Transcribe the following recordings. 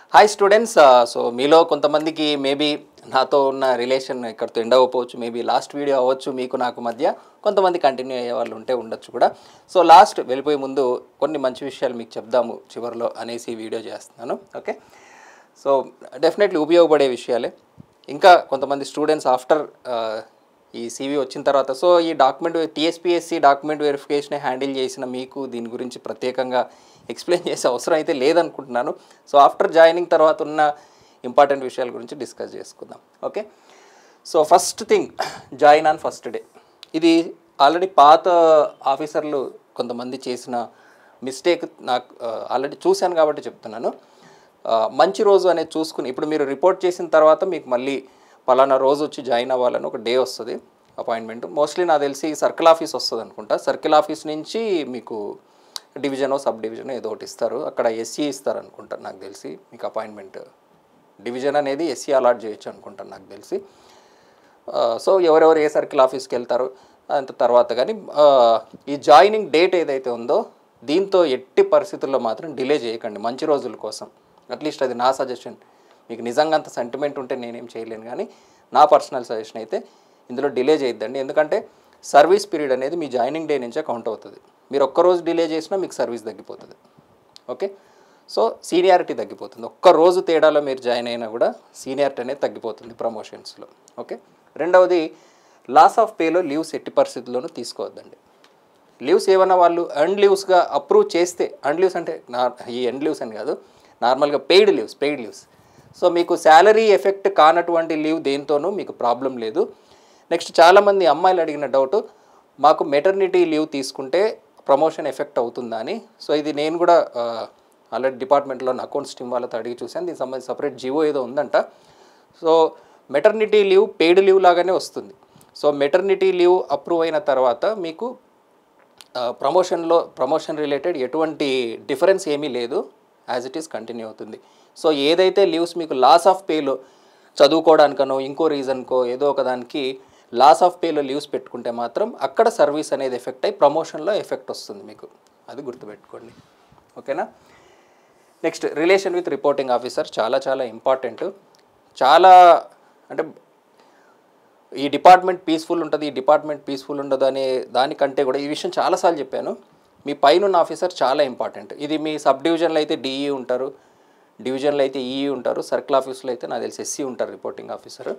hi students so మీలో కొంతమందికి maybe నాతో ఉన్న రిలేషన్ ఇక్కడితో ఎండ్ అవ్వకపోవచ్చు మేబీ లాస్ట్ వీడియో అవ్వచ్చు మీకు నాకు మధ్య కొంతమంది కంటిన్యూ అయ్యే వాళ్ళు ఉంటే ఉండొచ్చు కూడా సో లాస్ట్ వెళ్ళిపోయే ముందు కొన్ని మంచి విషయాలు మీకు చెప్దాము చివరిలో అనేసి ఈ వీడియో చేస్తున్నాను ఓకే సో డెఫినెట్లీ ఉపయోగపడే విషయాలే ఇంకా కొంతమంది స్టూడెంట్స్ ఆఫ్టర్ ఈ సీవీ వచ్చిన తర్వాత సో ఈ document TSPSC document verification handle చేసిన మీకు దీని గురించి ప్రత్యేకంగా ఎక్స్ప్లెయిన్ చేసే అవసరం అయితే లేదనుకుంటున్నాను సో ఆఫ్టర్ జాయినింగ్ తర్వాత ఉన్న ఇంపార్టెంట్ విషయాల గురించి డిస్కస్ చేసుకుందాం okay so first thing join on first day ఇది ఆల్రెడీ పాత ఆఫీసర్లు కొంతమంది చేసిన మిస్టేక్ నాకు ఆల్రెడీ చూశాను కాబట్టి చెప్తున్నాను ఆ, మంచి రోజు అనేది చూసుకుని ఇప్పుడు మీరు రిపోర్ట్ చేసిన తర్వాత మీకు మళ్ళీ పలానా రోజు వచ్చి జాయిన్ అవ్వాలని ఒక డే వస్తుంది అపాయింట్మెంట్ మోస్ట్లీ నాకు తెలిసి సర్కిల్ ఆఫీస్ వస్తుంది అనుకుంటా సర్కిల్ ఆఫీస్ నుంచి మీకు డివిజనో సబ్ డివిజనో ఏదో ఒకటి ఇస్తారు అక్కడ ఎస్సీ ఇస్తారు అనుకుంటా నాకు తెలిసి మీకు అపాయింట్మెంట్ డివిజన్ అనేది ఎస్సీ అలాట్ చేయొచ్చు అనుకుంటాను నాకు తెలిసి ఆ, సో ఎవరెవరు ఏ సర్కిల్ ఆఫీస్కి వెళ్తారు అంత తర్వాత కానీ ఆ, ఈ జాయినింగ్ డేట్ ఏదైతే ఉందో దీంతో ఎట్టి పరిస్థితుల్లో మాత్రం డిలే చేయకండి మంచి రోజుల కోసం అట్లీస్ట్ అది నా సజెషన్ మీకు నిజంగా అంత సెంటిమెంట్ ఉంటే నేనేం చేయలేను కానీ నా పర్సనల్ సజెషన్ అయితే ఇందులో డిలే చేయొద్దండి ఎందుకంటే సర్వీస్ పీరియడ్ అనేది మీ జాయినింగ్ డే నుంచే కౌంట్ అవుతుంది మీరు ఒక్కరోజు డిలే చేసినా మీకు సర్వీస్ తగ్గిపోతుంది ఓకే సో సీనియారిటీ తగ్గిపోతుంది ఒక్క రోజు తేడాలో మీరు జాయిన్ అయినా కూడా సీనియారిటీ అనేది తగ్గిపోతుంది ప్రమోషన్స్లో ఓకే రెండవది లాస్ ఆఫ్ పేలో లీవ్స్ ఎట్టి పరిస్థితుల్లోనూ తీసుకోవద్దండి లీవ్స్ ఏమన్నా వాళ్ళు అండ్ లీవ్స్గా అప్రూవ్ చేస్తే అండ్ లీవ్స్ అంటే నా ఈ ఎండ్ లీవ్స్ అని కాదు నార్మల్గా paid leaves paid leaves so మీకు శాలరీ ఎఫెక్ట్ కానటువంటి లీవ్ దేంతోనూ మీకు ప్రాబ్లం లేదు నెక్స్ట్ చాలామంది అమ్మాయిలు అడిగిన డౌట్ మాకు మెటర్నిటీ లీవ్ తీసుకుంటే ప్రమోషన్ ఎఫెక్ట్ అవుతుందా అని సో ఇది నేను కూడా ఆల్రెడీ డిపార్ట్మెంట్లో నా అకౌంట్స్ టీమ్ వాళ్ళతో అడిగి చూశాను దీనికి సంబంధించి సపరేట్ జివో ఏదో ఉందంట so maternity leave paid leave లాగానే వస్తుంది సో మెటర్నిటీ లీవ్ అప్రూవ్ అయిన తర్వాత మీకు ఆ, ప్రమోషన్లో ప్రమోషన్ రిలేటెడ్ ఎటువంటి డిఫరెన్స్ ఏమీ లేదు యాజ్ ఇట్ ఈస్ కంటిన్యూ అవుతుంది సో ఏదైతే లీవ్స్ మీకు లాస్ ఆఫ్ పేలో చదువుకోవడానికనో ఇంకో రీజన్కో ఏదో ఒక దానికి లాస్ ఆఫ్ పేలో లీవ్స్ పెట్టుకుంటే మాత్రం అక్కడ సర్వీస్ అనేది ఎఫెక్ట్ అయ్యి ప్రమోషన్లో ఎఫెక్ట్ వస్తుంది మీకు అది గుర్తుపెట్టుకోండి ఓకేనా next relation with reporting officer చాలా చాలా ఇంపార్టెంట్ చాలా అంటే ఈ డిపార్ట్మెంట్ పీస్ఫుల్ ఉంటుంది ఈ డిపార్ట్మెంట్ పీస్ఫుల్ ఉండదు అనే దానికంటే కూడా ఈ విషయం చాలాసార్లు చెప్పాను మీ పైన ఉన్న ఆఫీసర్ చాలా ఇంపార్టెంట్ ఇది మీ సబ్ డివిజన్లో అయితే డిఈ ఉంటారు డివిజన్లో అయితే ఈఈ ఉంటారు సర్కిల్ ఆఫీస్లో అయితే నాకు తెలిసి ఎస్సీ ఉంటారు reporting officer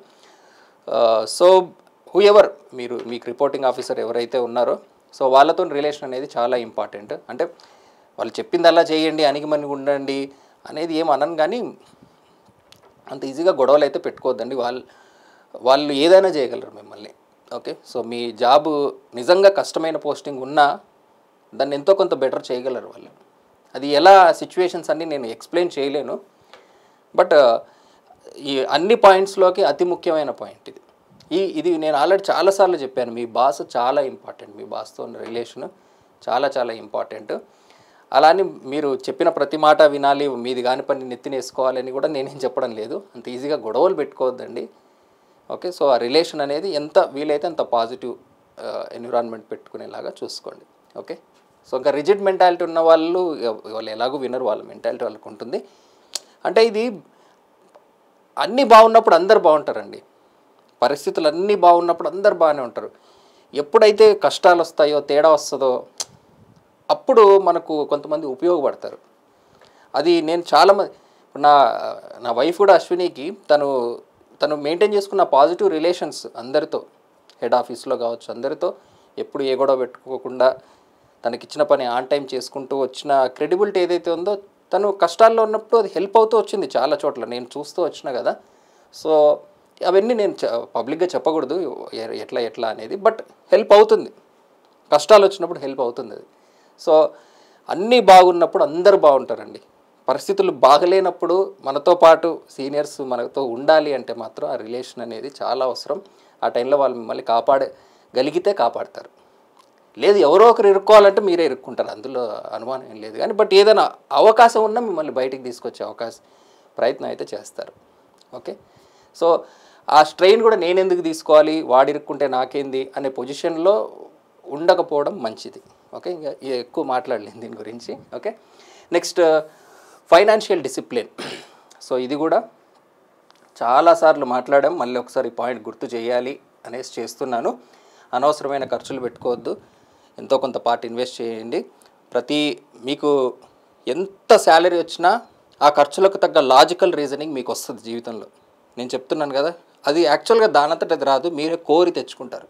so whoever మీరు మీకు రిపోర్టింగ్ ఆఫీసర్ ఎవరైతే ఉన్నారో సో వాళ్ళతో రిలేషన్ అనేది చాలా ఇంపార్టెంట్ అంటే వాళ్ళు చెప్పిందల్లా చేయండి అణిగిమని ఉండండి అనేది ఏం అనను కానీ అంత ఈజీగా గొడవలు అయితే పెట్టుకోవద్దండి వాళ్ళు వాళ్ళు ఏదైనా చేయగలరు మిమ్మల్ని ఓకే సో మీ జాబ్ నిజంగా కష్టమైన పోస్టింగ్ ఉన్నా దాన్ని ఎంతో కొంత బెటర్ చేయగలరు వాళ్ళు అది ఎలా సిచ్యువేషన్స్ అన్నీ నేను ఎక్స్ప్లెయిన్ చేయలేను బట్ ఈ అన్ని పాయింట్స్లోకి అతి ముఖ్యమైన పాయింట్ ఇది ఈ ఇది నేను ఆల్రెడీ చాలాసార్లు చెప్పాను మీ బాస్ చాలా ఇంపార్టెంట్ మీ బాస్తో ఉన్న రిలేషన్ చాలా చాలా ఇంపార్టెంట్ అలానే మీరు చెప్పిన ప్రతి మాట వినాలి మీది కాని పని నెత్తినేసుకోవాలని కూడా నేనేం చెప్పడం లేదు అంత ఈజీగా గొడవలు పెట్టుకోవద్దండి ఓకే సో ఆ రిలేషన్ అనేది ఎంత వీలైతే అంత పాజిటివ్ ఎన్విరాన్మెంట్ పెట్టుకునేలాగా చూసుకోండి ఓకే సో ఇంకా రిజిడ్ మెంటాలిటీ ఉన్న వాళ్ళు ఎవ- వాళ్ళు ఎలాగో వినరు వాళ్ళ మెంటాలిటీ వాళ్ళకు ఉంటుంది అంటే ఇది అన్నీ బాగున్నప్పుడు అందరు బాగుంటారండి పరిస్థితులు అన్నీ బాగున్నప్పుడు అందరు బాగానే ఉంటారు ఎప్పుడైతే కష్టాలు వస్తాయో తేడా వస్తుందో అప్పుడు మనకు కొంతమంది ఉపయోగపడతారు అది నేను చాలా మంది ఇప్పుడు నా నా వైఫ్ కూడా అశ్వినికి తను తను మెయింటైన్ చేసుకున్న పాజిటివ్ రిలేషన్స్ అందరితో హెడ్ ఆఫీస్లో కావచ్చు అందరితో ఎప్పుడు ఏ గొడవ పెట్టుకోకుండా తనకిచ్చిన పని ఆన్ టైం చేసుకుంటూ వచ్చిన క్రెడిబిలిటీ ఏదైతే ఉందో తను కష్టాల్లో ఉన్నప్పుడు అది హెల్ప్ అవుతూ వచ్చింది చాలా చోట్ల నేను చూస్తూ వచ్చిన కదా సో అవన్నీ నేను పబ్లిక్గా చెప్పకూడదు ఎ- ఎట్లా ఎట్లా అనేది బట్ హెల్ప్ అవుతుంది కష్టాలు వచ్చినప్పుడు హెల్ప్ అవుతుంది అది సో అన్నీ బాగున్నప్పుడు అందరూ బాగుంటారండి పరిస్థితులు బాగలేనప్పుడు మనతో పాటు సీనియర్స్ మనతో ఉండాలి అంటే మాత్రం ఆ రిలేషన్ అనేది చాలా అవసరం ఆ టైంలో వాళ్ళు మిమ్మల్ని కాపాడగలిగితే కాపాడతారు లేదు ఎవరో ఒకరు ఇరుక్కోవాలంటే మీరే ఇరుక్కుంటారు అందులో అనుమానం ఏం లేదు కానీ బట్ ఏదైనా అవకాశం ఉన్నా మిమ్మల్ని బయటికి తీసుకొచ్చే అవకాశం ప్రయత్నం అయితే చేస్తారు ఓకే సో ఆ స్ట్రెయిన్ కూడా నేను ఎందుకు తీసుకోవాలి వాడు ఇరుక్కుంటే నాకేంది అనే పొజిషన్లో ఉండకపోవడం మంచిది ఓకే ఇంకా ఎక్కువ మాట్లాడలేను దీని గురించి okay next financial discipline so ఇది కూడా చాలాసార్లు మాట్లాడాం మళ్ళీ ఒకసారి ఈ పాయింట్ గుర్తు చేయాలి అనేసి చేస్తున్నాను అనవసరమైన ఖర్చులు పెట్టుకోవద్దు ఎంతో కొంత పార్ట్ ఇన్వెస్ట్ చేయండి ప్రతి మీకు ఎంత శాలరీ వచ్చినా ఆ ఖర్చులకు తగ్గ లాజికల్ రీజనింగ్ మీకు వస్తుంది జీవితంలో నేను చెప్తున్నాను కదా అది యాక్చువల్గా దానంతట అది రాదు మీరే కోరి తెచ్చుకుంటారు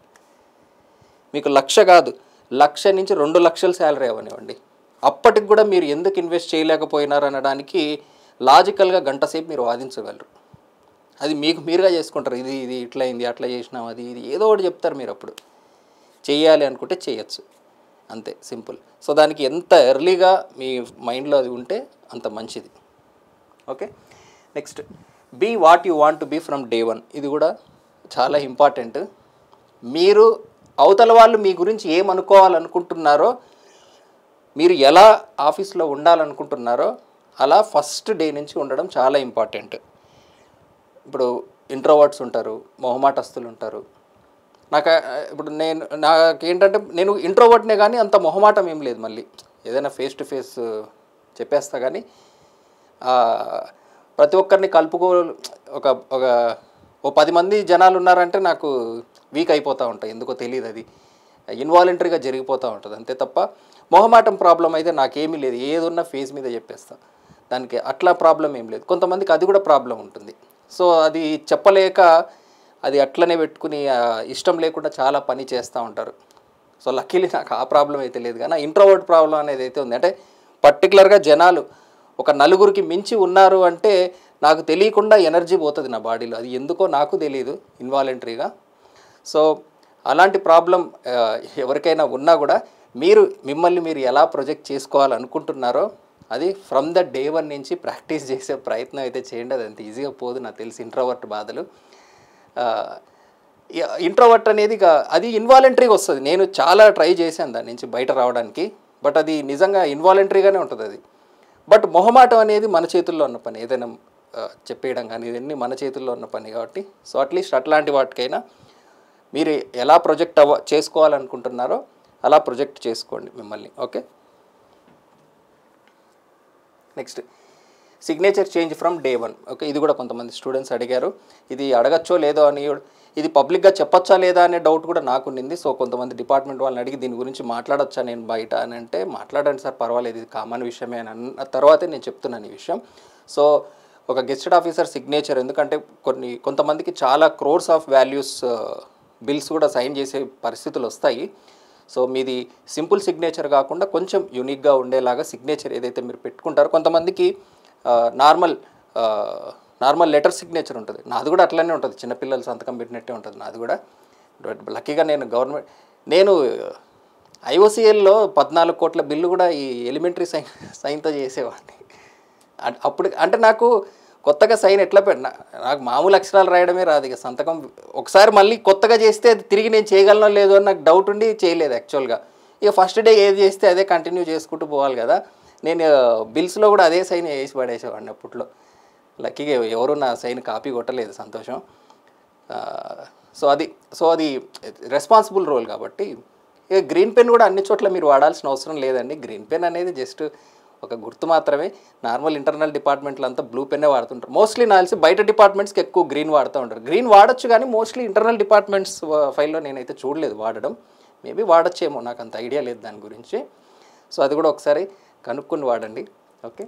మీకు లక్ష కాదు లక్ష నుంచి రెండు లక్షల శాలరీ అవనివ్వండి అప్పటికి కూడా మీరు ఎందుకు ఇన్వెస్ట్ చేయలేకపోయినారు అనడానికి లాజికల్గా గంట సేపు మీరు వాదించగలరు అది మీకు మీరుగా చేసుకుంటారు ఇది ఇది ఇట్లా అయింది అట్లా చేసినాం అది ఇది ఏదో ఒకటి చెప్తారు మీరు అప్పుడు చేయాలి అనుకుంటే చేయొచ్చు అంతే సింపుల్ సో దానికి ఎంత ఎర్లీగా మీ మైండ్లో అది ఉంటే అంత మంచిది okay next be what you want to be from day one ఇది కూడా చాలా ఇంపార్టెంట్ మీరు అవతల వాళ్ళు మీ గురించి ఏమనుకోవాలనుకుంటున్నారో మీరు ఎలా ఆఫీస్లో ఉండాలనుకుంటున్నారో అలా ఫస్ట్ డే నుంచి ఉండడం చాలా ఇంపార్టెంట్ ఇప్పుడు ఇంట్రోవర్ట్స్ ఉంటారు మొహమాటస్తులు ఉంటారు నాకు ఆ, ఇప్పుడు నేను నాకేంటంటే నేను ఇంట్రోవర్ట్నే కానీ అంత మొహమాటం ఏం లేదు మళ్ళీ ఏదైనా ఫేస్ టు ఫేస్ చెప్పేస్తా కానీ ఆ, ప్రతి ఒక్కరిని కలుపుకో ఒక ఒక ఓ పది మంది జనాలు ఉన్నారంటే నాకు వీక్ అయిపోతూ ఉంటాయి ఎందుకో తెలియదు అది ఇన్వాలంటరీగా జరిగిపోతూ ఉంటుంది అంతే తప్ప మొహమాటం ప్రాబ్లం అయితే నాకేమీ లేదు ఏదున్నా ఫేస్ మీద చెప్పేస్తా దానికి అట్లా ప్రాబ్లం ఏం లేదు కొంతమందికి అది కూడా ప్రాబ్లం ఉంటుంది సో అది చెప్పలేక అది అట్లనే పెట్టుకుని ఆ, ఇష్టం లేకుండా చాలా పని చేస్తూ ఉంటారు సో లక్కీలీ నాకు ఆ ప్రాబ్లం అయితే లేదు కానీ ఇంట్రోవర్ట్ ప్రాబ్లం అనేది అయితే ఉంది అంటే పర్టికులర్గా జనాలు ఒక నలుగురికి మించి ఉన్నారు అంటే నాకు తెలియకుండా ఎనర్జీ పోతుంది నా బాడీలో అది ఎందుకో నాకు తెలియదు ఇన్వాలంటరీగా సో అలాంటి ప్రాబ్లం ఆ, ఎవరికైనా ఉన్నా కూడా మీరు మిమ్మల్ని మీరు ఎలా ప్రొజెక్ట్ చేసుకోవాలనుకుంటున్నారో అది ఫ్రమ్ ద డే వన్ నుంచి ప్రాక్టీస్ చేసే ప్రయత్నం అయితే చేయండి అది అంత ఈజీగా పోదు నాకు తెలిసి ఇంట్రోవర్ట్ బాధలు ఇంట్రోవర్ట్ అనేది ఇక అది ఇన్వాలంటరీగా వస్తుంది నేను చాలా ట్రై చేశాను దాని నుంచి బయట రావడానికి బట్ అది నిజంగా ఇన్వాలంటరీగానే ఉంటుంది అది బట్ మొహమాటం అనేది మన చేతుల్లో ఉన్న పని ఏదైనా ఆ, చెప్పేయడం కానీ ఇవన్నీ మన చేతుల్లో ఉన్న పని కాబట్టి సో అట్లీస్ట్ అట్లాంటి వాటికైనా మీరు ఎలా ప్రొజెక్ట్ అవ్వ చేసుకోవాలనుకుంటున్నారో అలా ప్రొజెక్ట్ చేసుకోండి మిమ్మల్ని okay next signature change from day one okay ఇది కూడా కొంతమంది స్టూడెంట్స్ అడిగారు ఇది అడగచ్చో లేదో అని ఇది పబ్లిక్గా చెప్పొచ్చా లేదా అనే డౌట్ కూడా నాకు ఉండింది సో కొంతమంది డిపార్ట్మెంట్ వాళ్ళని అడిగి దీని గురించి మాట్లాడొచ్చా నేను బయట అని అంటే మాట్లాడండి సార్ పర్వాలేదు ఇది కామన్ విషయమే అని అన్న తర్వాతే నేను చెప్తున్నాను ఈ విషయం సో ఒక గెస్టెడ్ ఆఫీసర్ సిగ్నేచర్ ఎందుకంటే కొన్ని కొంతమందికి చాలా క్రోర్స్ ఆఫ్ వాల్యూస్ బిల్స్ కూడా సైన్ చేసే పరిస్థితులు వస్తాయి సో మీది సింపుల్ సిగ్నేచర్ కాకుండా కొంచెం యూనిక్గా ఉండేలాగా సిగ్నేచర్ ఏదైతే మీరు పెట్టుకుంటారో కొంతమందికి నార్మల్ నార్మల్ లెటర్ సిగ్నేచర్ ఉంటుంది నాది కూడా అట్లనే ఉంటుంది చిన్నపిల్లలు సంతకం పెట్టినట్టే ఉంటుంది నాది కూడా బట్ లక్కీగా నేను గవర్నమెంట్ నేను ఐఓసిఎల్లో పద్నాలుగు కోట్ల బిల్లు కూడా ఈ ఎలిమెంటరీ సైన్ సైన్తో చేసేవాడిని అ- అప్పుడు అంటే నాకు కొత్తగా సైన్ ఎట్లా పెట్టిన నాకు మామూలు అక్షరాలు రాయడమే రాదు ఇక సంతకం ఒకసారి మళ్ళీ కొత్తగా చేస్తే అది తిరిగి నేను చేయగలనో లేదో అని నాకు డౌట్ ఉండి చేయలేదు యాక్చువల్గా ఇక ఫస్ట్ డే ఏది చేస్తే అదే కంటిన్యూ చేసుకుంటూ పోవాలి కదా నేను బిల్స్లో కూడా అదే సైన్ వేసి పడేసేవాడిని అప్పట్లో లక్కీగా ఎవరు నా సైన్ కాపీ కొట్టలేదు సంతోషం ఆ, సో అది సో అది రెస్పాన్సిబుల్ రోల్ కాబట్టి ఇక గ్రీన్ పెన్ కూడా అన్ని చోట్ల మీరు వాడాల్సిన అవసరం లేదండి గ్రీన్ పెన్ అనేది జస్ట్ ఒక గుర్తు మాత్రమే నార్మల్ ఇంటర్నల్ డిపార్ట్మెంట్లు అంతా బ్లూ పెన్నే వాడుతుంటారు మోస్ట్లీ నాకు తెలిసి బయట డిపార్ట్మెంట్స్కి ఎక్కువ గ్రీన్ వాడుతూ ఉంటారు గ్రీన్ వాడచ్చు కానీ మోస్ట్లీ ఇంటర్నల్ డిపార్ట్మెంట్స్ ఫైల్లో నేనైతే చూడలేదు వాడడం మేబీ వాడచ్చేమో నాకు అంత ఐడియా లేదు దాని గురించి సో అది కూడా ఒకసారి కనుక్కొని వాడండి ఓకే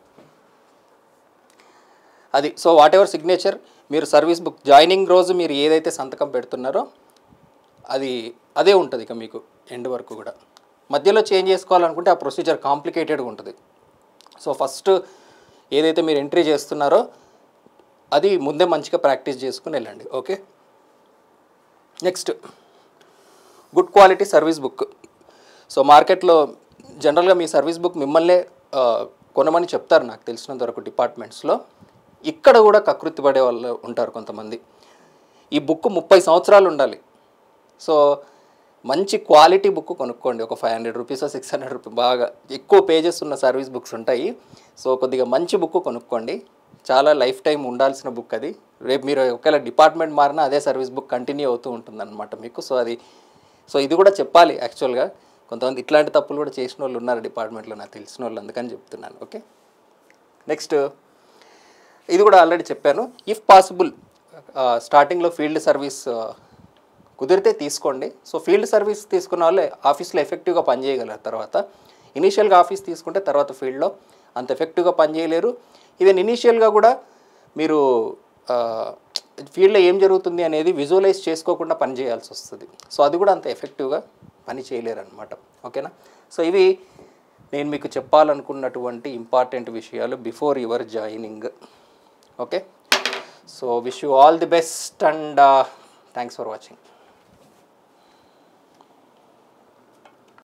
అది సో వాట్ ఎవర్ సిగ్నేచర్ మీరు సర్వీస్ బుక్ జాయినింగ్ రోజు మీరు ఏదైతే సంతకం పెడుతున్నారో అది అదే ఉంటుంది ఇక మీకు ఎండ్ వరకు కూడా మధ్యలో చేంజ్ చేసుకోవాలనుకుంటే ఆ ప్రొసీజర్ కాంప్లికేటెడ్గా ఉంటుంది సో ఫస్ట్ ఏదైతే మీరు ఎంట్రీ చేస్తున్నారో అది ముందే మంచిగా ప్రాక్టీస్ చేసుకుని వెళ్ళండి okay next good quality service book so మార్కెట్లో జనరల్గా మీ సర్వీస్ బుక్ మిమ్మల్నే ఆ, కొనమని చెప్తారు నాకు తెలిసినంత వరకు డిపార్ట్మెంట్స్లో ఇక్కడ కూడా కకృతి పడే వాళ్ళు ఉంటారు కొంతమంది ఈ బుక్ ముప్పై సంవత్సరాలు ఉండాలి సో మంచి క్వాలిటీ బుక్ కొనుక్కోండి ఒక five hundred rupees six hundred rupees బాగా ఎక్కువ పేజెస్ ఉన్న సర్వీస్ బుక్స్ ఉంటాయి సో కొద్దిగా మంచి బుక్ కొనుక్కోండి చాలా లైఫ్ టైం ఉండాల్సిన బుక్ అది రేపు మీరు ఒకవేళ డిపార్ట్మెంట్ మారినా అదే సర్వీస్ బుక్ కంటిన్యూ అవుతూ ఉంటుంది అనమాట మీకు సో అది సో ఇది కూడా చెప్పాలి యాక్చువల్గా కొంతమంది ఇట్లాంటి తప్పులు కూడా చేసిన వాళ్ళు ఉన్నారు డిపార్ట్మెంట్లో నాకు తెలిసిన వాళ్ళు అందుకని చెప్తున్నాను ఓకే నెక్స్ట్ ఇది కూడా ఆల్రెడీ చెప్పాను ఇఫ్ పాసిబుల్ స్టార్టింగ్లో ఫీల్డ్ సర్వీస్ కుదిరితే తీసుకోండి సో ఫీల్డ్ సర్వీస్ తీసుకున్న వాళ్ళే ఆఫీస్లో ఎఫెక్టివ్గా పనిచేయగలరు తర్వాత ఇనీషియల్గా ఆఫీస్ తీసుకుంటే తర్వాత ఫీల్డ్లో అంత ఎఫెక్టివ్గా పనిచేయలేరు ఈవెన్ ఇనీషియల్గా కూడా మీరు ఫీల్డ్లో ఏం జరుగుతుంది అనేది విజువలైజ్ చేసుకోకుండా పని చేయాల్సి వస్తుంది సో అది కూడా అంత ఎఫెక్టివ్గా పని చేయలేరు అనమాట ఓకేనా సో ఇవి నేను మీకు చెప్పాలనుకున్నటువంటి ఇంపార్టెంట్ విషయాలు before your joining okay so wish you all the best and thanks for watching